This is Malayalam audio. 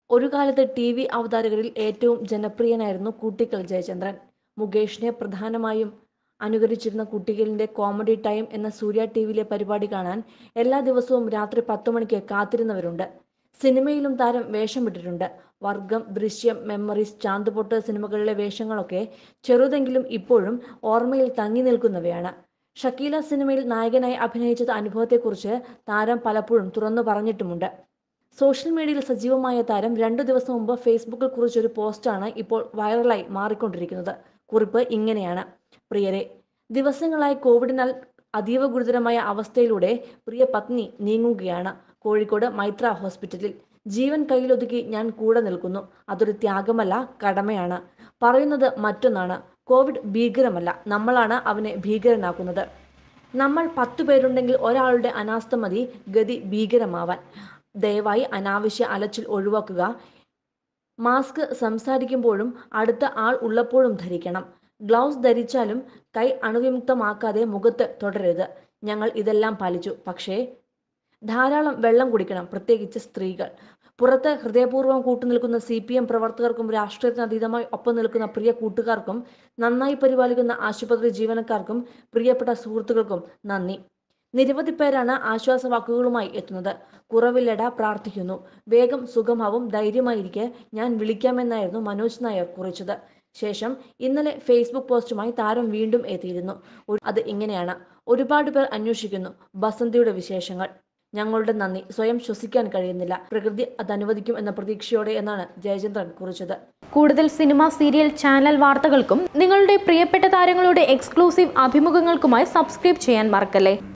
ഒരു കാലത്ത് ടി വി അവതാരകരിൽ ഏറ്റവും ജനപ്രിയനായിരുന്നു കൂട്ടിക്കൽ ജയചന്ദ്രൻ മുകേഷിനെ പ്രധാനമായും അനുകരിച്ചിരുന്ന കുട്ടികളിന്റെ കോമഡി ടൈം എന്ന സൂര്യ ടി വിയിലെ പരിപാടി കാണാൻ എല്ലാ ദിവസവും രാത്രി പത്തു മണിക്ക് കാത്തിരുന്നവരുണ്ട് സിനിമയിലും താരം വേഷമിട്ടിട്ടുണ്ട് വർഗം ദൃശ്യം മെമ്മറീസ് ചാന്തുപൊട്ട് സിനിമകളിലെ വേഷങ്ങളൊക്കെ ചെറുതെങ്കിലും ഇപ്പോഴും ഓർമ്മയിൽ തങ്ങി നിൽക്കുന്നവയാണ് ഷക്കീല സിനിമയിൽ നായകനായി അഭിനയിച്ചത് അനുഭവത്തെക്കുറിച്ച് താരം പലപ്പോഴും തുറന്നു പറഞ്ഞിട്ടുമുണ്ട് സോഷ്യൽ മീഡിയയിൽ സജീവമായ താരം രണ്ടു ദിവസം മുമ്പ് ഫേസ്ബുക്കിൽ കുറിച്ചൊരു പോസ്റ്റാണ് ഇപ്പോൾ വൈറലായി മാറിക്കൊണ്ടിരിക്കുന്നത് കുറിപ്പ് ഇങ്ങനെയാണ് പ്രിയരെ ദിവസങ്ങളായി കോവിഡിനാൽ അതീവ ഗുരുതരമായ അവസ്ഥയിലൂടെ പ്രിയ പത്നി നീങ്ങുകയാണ് കോഴിക്കോട് മൈത്ര ഹോസ്പിറ്റലിൽ ജീവൻ കയ്യിലൊതുക്കി ഞാൻ കൂടെ നിൽക്കുന്നു അതൊരു ത്യാഗമല്ല കടമയാണ് പറയുന്നത് മറ്റൊന്നാണ് കോവിഡ് ഭീകരമല്ല നമ്മളാണ് അവനെ ഭീകരനാക്കുന്നത് നമ്മൾ പത്തു പേരുണ്ടെങ്കിൽ ഒരാളുടെ അനാസ്ഥ മതി ഗതി ഭീകരമാവാൻ ദയവായി അനാവശ്യ അലച്ചിൽ ഒഴിവാക്കുക മാസ്ക് സംസാരിക്കുമ്പോഴും അടുത്ത ആൾ ഉള്ളപ്പോഴും ധരിക്കണം ഗ്ലൗസ് ധരിച്ചാലും കൈ അണുവിമുക്തമാക്കാതെ മുഖത്ത് തുടരരുത് ഞങ്ങൾ ഇതെല്ലാം പാലിച്ചു പക്ഷേ ധാരാളം വെള്ളം കുടിക്കണം പ്രത്യേകിച്ച് സ്ത്രീകൾ പുറത്ത് ഹൃദയപൂർവ്വം കൂട്ടുനിൽക്കുന്ന സി പി എം പ്രവർത്തകർക്കും രാഷ്ട്രീയത്തിന് അതീതമായി ഒപ്പം നിൽക്കുന്ന പ്രിയ കൂട്ടുകാർക്കും നന്നായി പരിപാലിക്കുന്ന ആശുപത്രി ജീവനക്കാർക്കും പ്രിയപ്പെട്ട സുഹൃത്തുക്കൾക്കും നന്ദി നിരവധി പേരാണ് ആശ്വാസവാക്കുകളുമായി എത്തുന്നത് കുറവില്ലട പ്രാർത്ഥിക്കുന്നു വേഗം സുഖമാവും ധൈര്യമായിരിക്കെ ഞാൻ വിളിക്കാമെന്നായിരുന്നു മനോജ് നായർ കുറിച്ചത് ശേഷം ഇന്നലെ ഫേസ്ബുക്ക് പോസ്റ്റുമായി താരം വീണ്ടും എത്തിയിരുന്നു ഒരു- അത് ഇങ്ങനെയാണ് ഒരുപാട് പേർ അന്വേഷിക്കുന്നു ബസന്തിയുടെ വിശേഷങ്ങൾ ഞങ്ങളുടെ നന്ദി സ്വയം ശ്വസിക്കാൻ കഴിയുന്നില്ല പ്രകൃതി അത് അനുവദിക്കും എന്ന പ്രതീക്ഷയോടെ എന്നാണ് ജയചന്ദ്രൻ കുറിച്ചത് കൂടുതൽ സിനിമ സീരിയൽ ചാനൽ വാർത്തകൾക്കും നിങ്ങളുടെ പ്രിയപ്പെട്ട താരങ്ങളുടെ എക്സ്ക്ലൂസീവ് അഭിമുഖങ്ങൾക്കുമായി സബ്സ്ക്രൈബ് ചെയ്യാൻ മറക്കല്ലേ